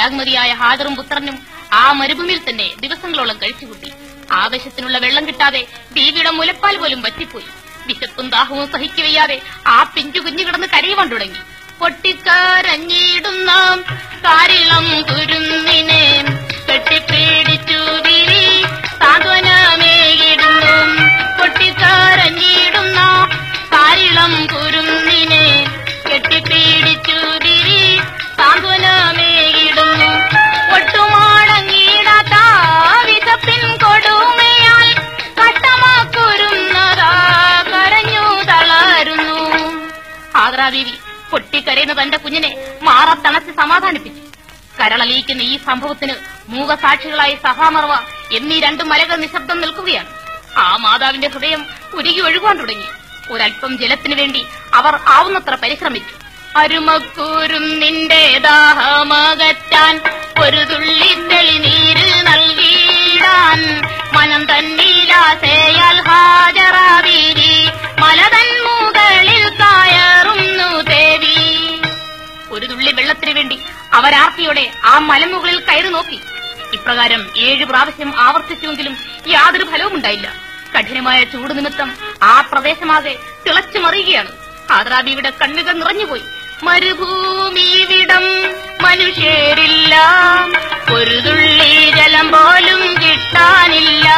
ത്യാഗമതിയായ ഹാജറും പുത്രനും ആ മരുഭൂമിയിൽ തന്നെ ദിവസങ്ങളോളം കഴിച്ചുകൂട്ടി ആവശ്യത്തിനുള്ള വെള്ളം കിട്ടാതെ ബീവിയുടെ മുലപ്പാൽ പോലും വറ്റിപ്പോയി വിശപ്പും ദാഹവും സഹിക്കവയ്യാതെ ആ പിഞ്ചു കുഞ്ഞു കിടന്ന് കരയുവാൻ തുടങ്ങി പൊട്ടിക്കരഞ്ഞിടുന്ന കാരിളം കുരുന്നിനെ കെട്ടിപ്പിടിച്ചു വിരി സാന്ത്വനമേകിടുന്നു പൊട്ടിക്കരഞ്ഞിടുന്ന കാരിളം കുരുന്നിനെ കെട്ടിപ്പിടിച്ചു വിരി സാന്ത്വനമേകിടുന്നു ഒട്ടുമാടങ്ങിടാത്ത വിശപ്പിൻ കൊടുമയാൽ കട്ടമാക്കുരുന്നതാ കരഞ്ഞു തളരുന്നു ആഗ്രാദേവി പൊട്ടിക്കരയുന്ന തന്റെ കുഞ്ഞിനെ മാറത്തണച്ച് സമാധാനിപ്പിച്ചു കരളലിയിക്കുന്ന ഈ സംഭവത്തിന് മൂകസാക്ഷികളായ സഹാമർവ എന്നീ രണ്ട് മലകൾ നിശബ്ദം നിൽക്കുകയാണ് ആ മാതാവിന്റെ ഹൃദയം ഉരുകി ഒഴുകാൻ തുടങ്ങി ഒരല്പം ജലത്തിനു വേണ്ടി അവർ ആവുന്നത്ര പരിശ്രമിച്ചു അരുമക്കൂരും നിന്റെ ദാഹമകറ്റാൻ ഒരു തുള്ളി തെളിനീര് നൽകിയിടാൻ മനം തന്നീലാസയാൽ ഹാജറാവീരി മലതൻ മുകളിൽ കയറുന്നു ദേവി ഒരു തുള്ളി വെള്ളത്തിനു വേണ്ടി അവരാർത്തിയോടെ ആ മലമുകളിൽ കയറി നോക്കി ഇപ്രകാരം ഏഴ് പ്രാവശ്യം ആവർത്തിച്ചുവെങ്കിലും യാതൊരു ഫലവും ഉണ്ടായില്ല കഠിനമായ ചൂട് നിമിത്തം ആ പ്രദേശമാകെ തിളച്ചു മറിയുകയാണ് ഹാദ്രാബിയുടെ കണ്ണുകൾ നിറഞ്ഞുപോയി മരുഭൂമിവിടം മനുഷ്യരില്ല ഒരു തുള്ളി ജലം പോലും കിട്ടാനില്ല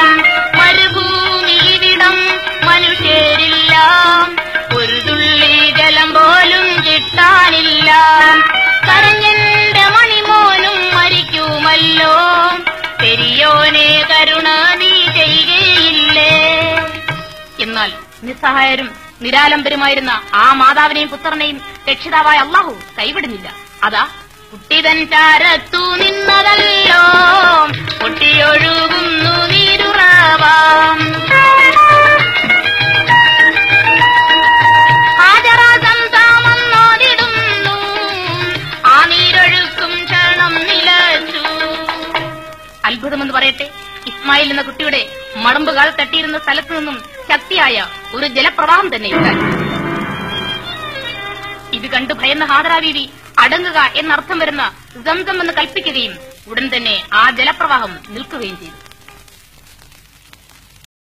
മരുഭൂമിവിടം മനുഷ്യരില്ല ഒരു തുള്ളി ജലം പോലും കിട്ടാനില്ല കരഞ്ഞെന്റെ മണിമോനും മരിക്കുമല്ലോ പെരിയോനെ കരുണ നീ ചെയ്യുകയില്ലേ എന്നാൽ നിസ്സഹായരും നിരാലംബരുമായിരുന്ന ആ മാതാവിനെയും പുത്രനെയും രക്ഷിതാവായ അള്ളാഹു കൈവിടുന്നില്ല അതാ കുട്ടിതൻ ചാരത്തു നിന്നതല്ലോ പൊട്ടിയൊഴുകുന്നു നീരുറവാം ഹാജറാസം താമന്നോതിടുന്നു ആ നീരൊഴുക്കും ക്ഷണം നിലച്ചു അത്ഭുതമെന്ന് പറയട്ടെ ഇസ്മായിൽ എന്ന കുട്ടിയുടെ മടമ്പുകാൽ തട്ടിയിരുന്ന സ്ഥലത്തു നിന്നും ശക്തിയായ ഒരു ജലപ്രവാഹം തന്നെ ഉണ്ടായി ഇത് കണ്ട് ഭയന്ന ഹാദരാബീവി അടങ്ങുക എന്നർത്ഥം വരുന്ന സംസം എന്ന് കൽപ്പിക്കുകയും ഉടൻ തന്നെ ആ ജലപ്രവാഹം നിൽക്കുകയും ചെയ്തു